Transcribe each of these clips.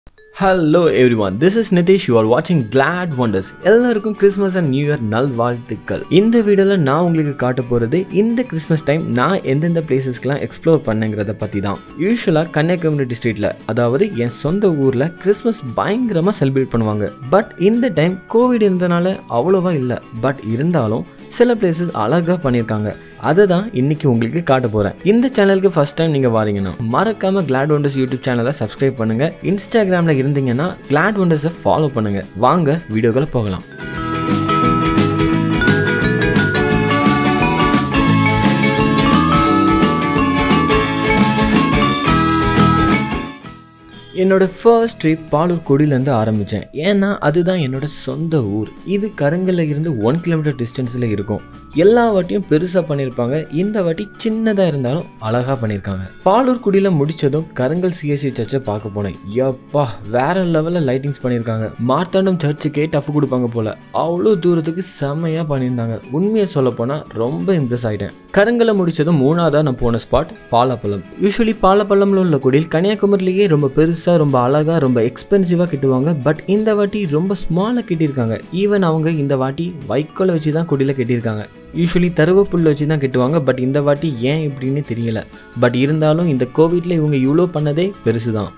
Hello everyone this is Nithish you are வாட்சிங் Glad Wonders எல்லாருக்கும் Christmas and new year நல் வாழ்த்துக்கள் இந்த வீடியோவில் நான் உங்களுக்கு காட்ட போகிறது இந்த கிறிஸ்மஸ் டைம் நான் எந்தெந்த பிளேசஸ்க்கெலாம் எக்ஸ்ப்ளோர் பண்ணுங்கிறத பற்றி தான் யூஸ்வலாக கன்னியாகுமரி டிஸ்ட்ரிக்டில் அதாவது என் சொந்த ஊரில் கிறிஸ்மஸ் பயங்கரமாக செலிப்ரேட் பண்ணுவாங்க பட் இந்த டைம் கோவிட் இருந்தனால அவ்வளோவா இல்லை பட் இருந்தாலும் சில பிளேசஸ் அழகாக பண்ணியிருக்காங்க அதை தான் இன்னைக்கு உங்களுக்கு காட்ட போகிறேன் இந்த சேனலுக்கு ஃபர்ஸ்ட் டைம் நீங்கள் வாரீங்கன்னா மறக்காம கிளாட் ஒண்டர்ஸ் யூடியூப் சேனலை சப்ஸ்கிரைப் பண்ணுங்க இன்ஸ்டாகிராமில் இருந்தீங்கன்னா கிளாட் ஒண்டர்ஸை ஃபாலோ பண்ணுங்க வாங்க வீடியோக்களை போகலாம் என்னோட ஃபர்ஸ்ட் ட்ரிப் பாலூர் கொடியிலேருந்து ஆரம்பித்தேன் ஏன்னா அதுதான் என்னோட சொந்த ஊர் இது கருங்கல்ல இருந்து ஒன் கிலோமீட்டர் டிஸ்டன்ஸில் இருக்கும் எல்லா வாட்டியும் பெருசாக பண்ணியிருப்பாங்க இந்த வாட்டி சின்னதாக இருந்தாலும் அழகாக பண்ணியிருக்காங்க பாலூர் குடியில் முடிச்சதும் கருங்கல் சிஎஸ்சி சர்ச்சை பார்க்க போனேன் எப்பா வேற லெவலில் லைட்டிங்ஸ் பண்ணியிருக்காங்க மார்த்தாண்டம் சர்ச்சுக்கே டஃப் கொடுப்பாங்க போல அவ்வளோ தூரத்துக்கு செம்மையாக பண்ணியிருந்தாங்க உண்மையை சொல்ல போனால் ரொம்ப இம்ப்ரெஸ் ஆகிட்டேன் கருங்கலை முடிச்சதும் மூணாவதாக நான் போன ஸ்பாட் பாலப்பள்ளம் யூஸ்வலி பாலப்பள்ளம்ல உள்ள குடியில் கன்னியாகுமரிலேயே ரொம்ப பெருசாக ரொம்ப அழகாக ரொம்ப எக்ஸ்பென்சிவாக கட்டுவாங்க பட் இந்த வாட்டி ரொம்ப ஸ்மாலாக கட்டியிருக்காங்க ஈவன் அவங்க இந்த வாட்டி வைக்கோலை வச்சு தான் குடியில் கட்டியிருக்காங்க யூஸ்வலி தருவப்புல் வச்சு தான் கட்டுவாங்க பட் இந்த வாட்டி ஏன் இப்படின்னு தெரியல பட் இருந்தாலும் இந்த கோவிட்ல இவங்க இவ்வளோ பண்ணதே பெருசு தான்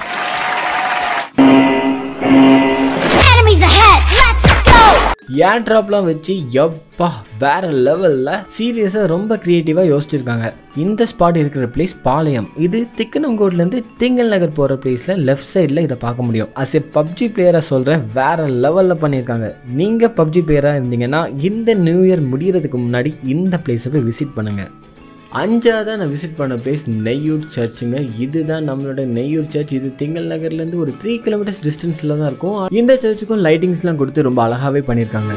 Enemies ahead! Let's go! ஏர் ட்ராப்லாம் வச்சு எப்பா வேற லெவலில் சீரியஸாக ரொம்ப க்ரியேட்டிவாக யோசிச்சிருக்காங்க இந்த ஸ்பாட் இருக்கிற பிளேஸ் பாளையம் இது திக்கனங்கோட்லேருந்து திங்கள் நகர் போகிற பிளேஸில் லெஃப்ட் சைடில் இதை பார்க்க முடியும் அஸ் எ பப்ஜி பிளேயராக சொல்கிறேன் வேற லெவலில் பண்ணியிருக்காங்க நீங்கள் பப்ஜி பிளேயராக இருந்தீங்கன்னா இந்த நியூ இயர் முடியறதுக்கு முன்னாடி இந்த பிளேஸை போய் விசிட் பண்ணுங்கள் அஞ்சாவதாக நான் விசிட் பண்ண பிளேஸ் நெய்யூர் சர்ச்சுங்க இதுதான் நம்மளோட நெய்யூர் சர்ச் இது திங்கள் நகர்லேருந்து ஒரு த்ரீ கிலோமீட்டர்ஸ் டிஸ்டன்ஸில் தான் இருக்கும் இந்த சர்ச்சுக்கும் லைட்டிங்ஸ்லாம் கொடுத்து ரொம்ப அழகாகவே பண்ணியிருக்காங்க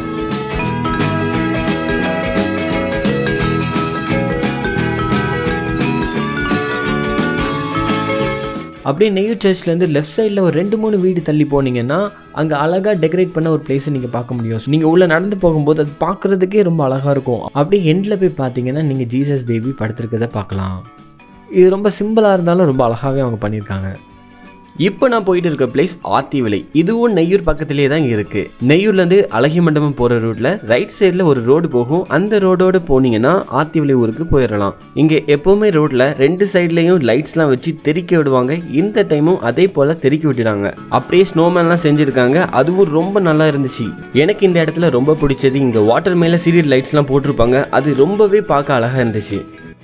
அப்படியே நெய்யூர் சர்ச்லேருந்து லெஃப்ட் சைடில் ஒரு ரெண்டு மூணு வீடு தள்ளி போனீங்கன்னா அங்கே அழகாக டெக்கரேட் பண்ண ஒரு பிளேஸை நீங்கள் பார்க்க முடியும் நீங்கள் உள்ளே நடந்து போகும்போது அது பார்க்குறதுக்கே ரொம்ப அழகாக இருக்கும் அப்படியே எண்டில் போய் பார்த்தீங்கன்னா நீங்கள் ஜீசஸ் பேபி படுத்திருக்கதை பார்க்கலாம் இது ரொம்ப சிம்பிளாக இருந்தாலும் ரொம்ப அழகாகவே அவங்க பண்ணியிருக்காங்க இப்போ நான் போயிட்டு இருக்க பிளேஸ் ஆத்திவிலை இதுவும் நெய்யூர் பக்கத்திலே தான் இருக்கு நெய்யூர்லேருந்து அழகி மண்டபம் போகிற ரூட்ல ரைட் சைடில் ஒரு ரோடு போகும் அந்த ரோடோடு போனீங்கன்னா ஆத்திவிலை ஊருக்கு போயிடலாம் இங்கே எப்போவுமே ரோட்ல ரெண்டு சைட்லேயும் லைட்ஸ்லாம் வச்சு தெறிக்க விடுவாங்க இந்த டைமும் அதே போல் தெறிக்க விட்டுடாங்க அப்படியே ஸ்னோமேன்லாம் செஞ்சுருக்காங்க அதுவும் ரொம்ப நல்லா இருந்துச்சு எனக்கு இந்த இடத்துல ரொம்ப பிடிச்சது இங்கே வாட்டர் மேலே சீரியல் லைட்ஸ்லாம் போட்டிருப்பாங்க அது ரொம்பவே பார்க்க அழகாக இருந்துச்சு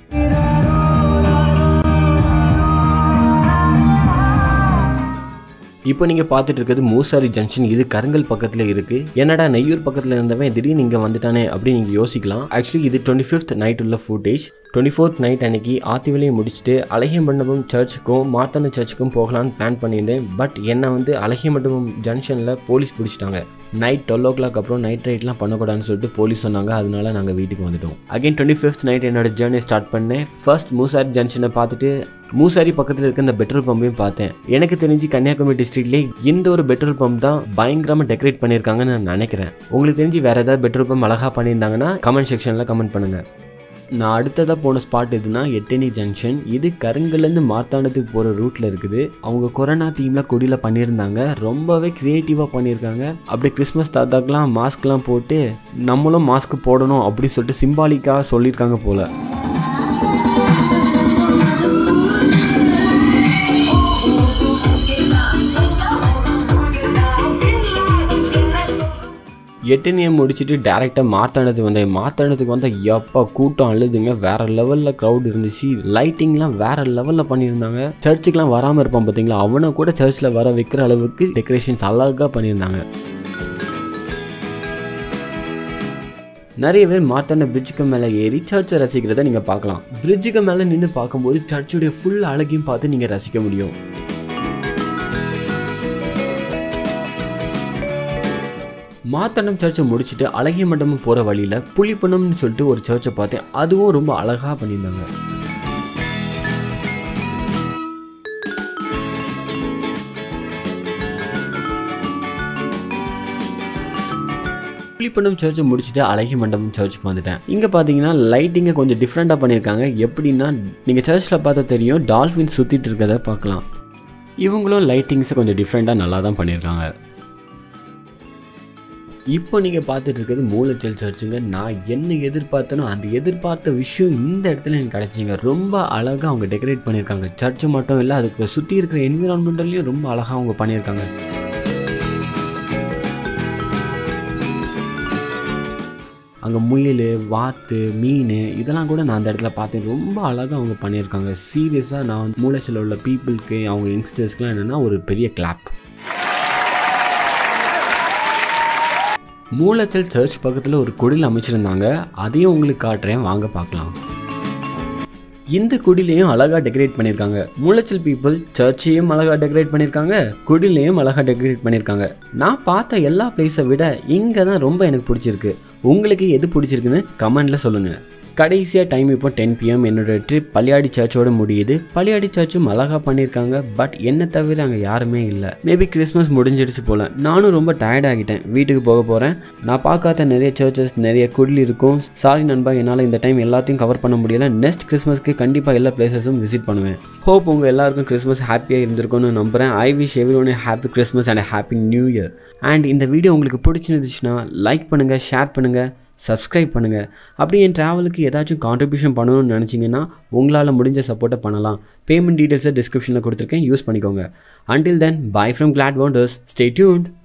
இப்போ நீங்கள் பார்த்துட்டு இருக்கிறது மூசாரி ஜங்ஷன் இது கருங்கல் பக்கத்தில் இருக்குது என்னடா நெய்யூர் பக்கத்தில் இருந்தவன் திடீர்னு இங்கே வந்துட்டானே அப்படின்னு நீங்கள் யோசிக்கலாம் ஆக்சுவலி இது டுவெண்ட்டி ஃபிஃப்த் நைட் உள்ள ஃபுட்டேஜ் டுவெண்ட்டி ஃபோர்த் நைட் அன்னைக்கு ஆத்திவிலையும் முடிச்சுட்டு அழகிய மண்டபம் சர்ச்சுக்கும் மார்த்தாண்ட சர்ச்சுக்கும் போகலான்னு பிளான் பண்ணியிருந்தேன் பட் என்னை வந்து அழகிய மண்டபம் ஜங்ஷனில் போலீஸ் பிடிச்சிட்டாங்க நைட் டுவெல் ஓ கிளாக் அப்புறம் நைட் ரைட்லாம் பண்ணக்கூடாதுன்னு சொல்லிட்டு போலீஸ் சொன்னாங்க அதனால நாங்கள் வீட்டுக்கு வந்துட்டோம் அகைன் டுவெண்ட்டி ஃபிஃப்த் நைட் என்னோட ஜேர்னி ஸ்டார்ட் பண்ணேன் ஃபர்ஸ்ட் மூசாரி ஜங்ஷனை பார்த்துட்டு மூசாரி பக்கத்தில் இருக்க இந்த பெட்ரோல் பம்பையும் பார்த்தேன் எனக்கு தெரிஞ்சு கன்னியாகுமரி டிஸ்ட்ரிக்ட்லேயே இந்த ஒரு பெட்ரோல் பம்ப் தான் பயங்கரமாக டெக்கரேட் பண்ணியிருக்காங்கன்னு நான் நினைக்கிறேன் உங்களுக்கு தெரிஞ்சு வேறு ஏதாவது பெட்ரோல் பம்ப் அழகாக பண்ணியிருந்தாங்கன்னா கமெண்ட் செக்ஷனில் கமெண்ட் பண்ணுங்கள் நான் அடுத்ததாக போன ஸ்பாட் எதுனா எட்டனி ஜங்ஷன் இது கருங்கல்லேருந்து மார்த்தாண்டத்துக்கு போகிற ரூட்டில் இருக்குது அவங்க கொரோனா தீமில் கொடியில் பண்ணியிருந்தாங்க ரொம்பவே க்ரியேட்டிவாக பண்ணியிருக்காங்க அப்படியே கிறிஸ்மஸ் தாத்தாக்கெலாம் மாஸ்க்லாம் போட்டு நம்மளும் மாஸ்க் போடணும் அப்படின்னு சொல்லிட்டு சிம்பாலிக்காக சொல்லியிருக்காங்க போல் எட்டனியை முடிச்சுட்டு டேரெக்டாக மார்த்தாண்டத்துக்கு வந்தேன் மார்த்தாண்டத்துக்கு வந்தால் எப்போ கூட்டம் அழுதுங்க வேற லெவலில் க்ரௌட் இருந்துச்சு லைட்டிங்லாம் வேற லெவலில் பண்ணியிருந்தாங்க சர்ச்சுக்கெலாம் வராமல் இருப்பான் பார்த்தீங்களா அவனை கூட சர்ச்சில் வர வைக்கிற அளவுக்கு டெக்கரேஷன்ஸ் அழகாக பண்ணியிருந்தாங்க நிறைய பேர் மார்த்தாண்ட பிரிட்ஜுக்கு மேலே ஏறி சர்ச்சை ரசிக்கிறத நீங்கள் பார்க்கலாம் பிரிட்ஜுக்கு மேலே நின்று பார்க்கும்போது சர்ச்சுடைய ஃபுல் அழகையும் பார்த்து நீங்கள் ரசிக்க முடியும் மாத்தண்டம் சர்ச்சை முடிச்சுட்டு அழகிய மண்டபம் போகிற வழியில் புலிப்பணம்னு சொல்லிட்டு ஒரு சர்ச்சை பார்த்தேன் அதுவும் ரொம்ப அழகாக பண்ணியிருந்தாங்க புலிப்பண்டம் சர்ச்சை முடிச்சுட்டு அழகிய மண்டபம் சர்ச்சுக்கு வந்துட்டேன் இங்கே பார்த்தீங்கன்னா லைட்டிங்கை கொஞ்சம் டிஃப்ரெண்ட்டாக பண்ணியிருக்காங்க எப்படின்னா நீங்கள் சர்ச்சில் பார்த்தா தெரியும் டால்ஃபின் சுற்றிட்டு இருக்கிறத பார்க்கலாம் இவங்களும் லைட்டிங்ஸை கொஞ்சம் டிஃப்ரெண்ட்டாக நல்லா தான் பண்ணியிருக்காங்க இப்போ நீங்கள் பார்த்துட்டு இருக்கிறது மூலச்சல் சர்ச்சுங்க நான் என்ன எதிர்பார்த்தனோ அந்த எதிர்பார்த்த விஷயம் இந்த இடத்துல எனக்கு கிடச்சிங்க ரொம்ப அழகாக அவங்க டெக்கரேட் பண்ணியிருக்காங்க சர்ச்சு மட்டும் இல்லை அதுக்கு சுற்றி இருக்கிற என்விரான்மெண்டல்லையும் ரொம்ப அழகாக அவங்க பண்ணியிருக்காங்க அங்கே முயல் வாத்து மீன் இதெல்லாம் கூட நான் அந்த இடத்துல பார்த்தேன் ரொம்ப அழகாக அவங்க பண்ணியிருக்காங்க சீரியஸாக நான் வந்து மூலச்சில் உள்ள பீப்புளுக்கு அவங்க யங்ஸ்டர்ஸ்க்குலாம் என்னென்னா ஒரு பெரிய கிளாப் மூலச்சல் சர்ச் பக்கத்தில் ஒரு குடில் அமைச்சிருந்தாங்க அதையும் உங்களுக்கு காட்டுறேன் வாங்க பார்க்கலாம் இந்த குடிலையும் அழகாக டெக்கரேட் பண்ணியிருக்காங்க மூலச்சல் பீப்புள் சர்ச்சையும் அழகாக டெக்கரேட் பண்ணியிருக்காங்க குடிலையும் அழகாக டெக்கரேட் பண்ணியிருக்காங்க நான் பார்த்த எல்லா பிளேஸை விட இங்கே தான் ரொம்ப எனக்கு பிடிச்சிருக்கு உங்களுக்கு எது பிடிச்சிருக்குன்னு கமெண்டில் சொல்லுங்கள் கடைசியாக டைம் இப்போ டென் பிஎம் என்னோட ட்ரிப் பள்ளியாடி சர்ச்சோட முடியுது பள்ளியாடி சர்ச்சும் அழகாக பண்ணியிருக்காங்க பட் என்ன தவிர அங்கே யாருமே இல்லை மேபி கிறிஸ்மஸ் முடிஞ்சிடுச்சு போல் நானும் ரொம்ப டயர்ட் ஆகிட்டேன் வீட்டுக்கு போக போகிறேன் நான் பார்க்காத நிறைய சர்ச்சஸ் நிறைய குடில் இருக்கும் சாரி நண்பா என்னால் இந்த டைம் எல்லாத்தையும் கவர் பண்ண முடியல நெக்ஸ்ட் கிறிஸ்மஸ்க்கு கண்டிப்பாக எல்லா பிளேசஸும் விசிட் பண்ணுவேன் ஹோப் உங்கள் எல்லாருக்கும் கிறிஸ்மஸ் ஹாப்பியாக இருந்திருக்கும்னு நம்புகிறேன் I wish everyone happy Christmas and happy new year and இந்த வீடியோ உங்களுக்கு பிடிச்சிருந்துச்சுன்னா லைக் பண்ணுங்கள் ஷேர் பண்ணுங்கள் சப்ஸ்கிரைப் பண்ணுங்கள் அப்படி என் ட்ராவலுக்கு ஏதாச்சும் கான்ட்ரிபியூஷன் பண்ணணும்னு நினச்சிங்கன்னா உங்களால் முடிஞ்ச சப்போர்ட்டை பண்ணலாம் பேமெண்ட் டீட்டெயில்ஸை டிஸ்கிரிப்ஷனில் கொடுத்துருக்கேன் யூஸ் பண்ணிக்கோங்க until then bye from Glad Wonders stay tuned